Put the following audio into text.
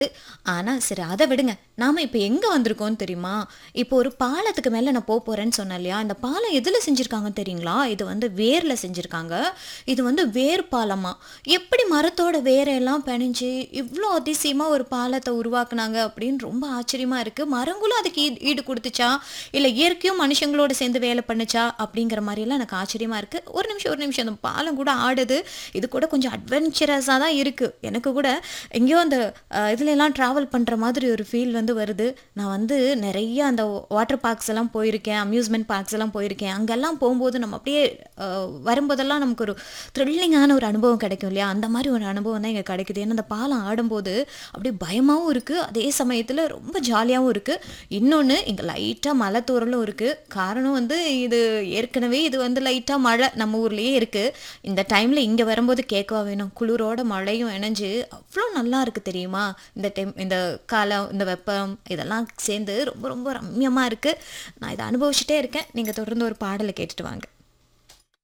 ஆனா சரி அதை விடுங்க நாம இப்போ எங்க வந்திருக்கோம் தெரியுமா இப்போ ஒரு பாலத்துக்கு மேல நான் போக போறேன்னு சொன்னேன் இல்லையா இந்த பாலம் எதுல செஞ்சிருக்காங்க தெரியுங்களா இது வந்து வேர்ல செஞ்சிருக்காங்க இது வந்து வேர் பாலமா எப்படி மரத்தோட வேரையெல்லாம் பிணைஞ்சு இவ்வளோ அதிசயமா ஒரு பாலத்தை உருவாக்குனாங்க அப்படின்னு ரொம்ப ஆச்சரியமா இருக்கு மரங்களும் அதுக்கு ஈடு ஈடு கொடுத்துச்சா இல்ல இயற்கையும் மனுஷங்களோட சேர்ந்து வேலை பண்ணுச்சா அப்படிங்கிற மாதிரிலாம் எனக்கு ஆச்சரியமா இருக்கு ஒரு நிமிஷம் ஒரு நிமிஷம் அந்த பாலம் கூட ஆடுது இது கூட கொஞ்சம் அட்வென்ச்சரஸாக தான் இருக்கு எனக்கு கூட எங்கேயோ அந்த அஹ், இதுல எல்லாம் ட்ராவல் பண்ற மாதிரி ஒரு ஃபீல் வந்து வருது நான் வந்து நிறைய அந்த வாட்டர் பார்க்ஸ் எல்லாம் போயிருக்கேன் அம்யூஸ்மெண்ட் பார்க்ஸ் எல்லாம் போயிருக்கேன் அங்கெல்லாம் போகும்போது நம்ம அப்படியே அஹ், வரும்போதெல்லாம் நமக்கு ஒரு த்ரில்லிங்கான ஒரு அனுபவம் கிடைக்கும் இல்லையா அந்த மாதிரி ஒரு அனுபவம் தான் இங்கே கிடைக்குது ஏன்னா அந்த பாலம் ஆடும்போது அப்படியே பயமாகவும் இருக்குது அதே சமயத்தில் ரொம்ப ஜாலியாகவும் இருக்குது இன்னொன்று இங்கே லைட்டாக மழை தூறலும் இருக்குது காரணம் வந்து இது ஏற்கனவே இது வந்து லைட்டாக மழை நம்ம ஊர்லேயே இருக்குது இந்த டைமில் இங்கே வரும்போது கேட்கவா வேணும் குளிரோட மழையும் இணைஞ்சு அவ்வளோ நல்லா இருக்குது தெரியுமா இந்த டைம் இந்த காலம் இந்த வெப்பம் இதெல்லாம் சேர்ந்து ரொம்ப ரொம்ப ரம்யமாக இருக்குது நான் இதை அனுபவிச்சுட்டே இருக்கேன் நீங்கள் தொடர்ந்து ஒரு பாடலை கேட்டுட்டு வாங்க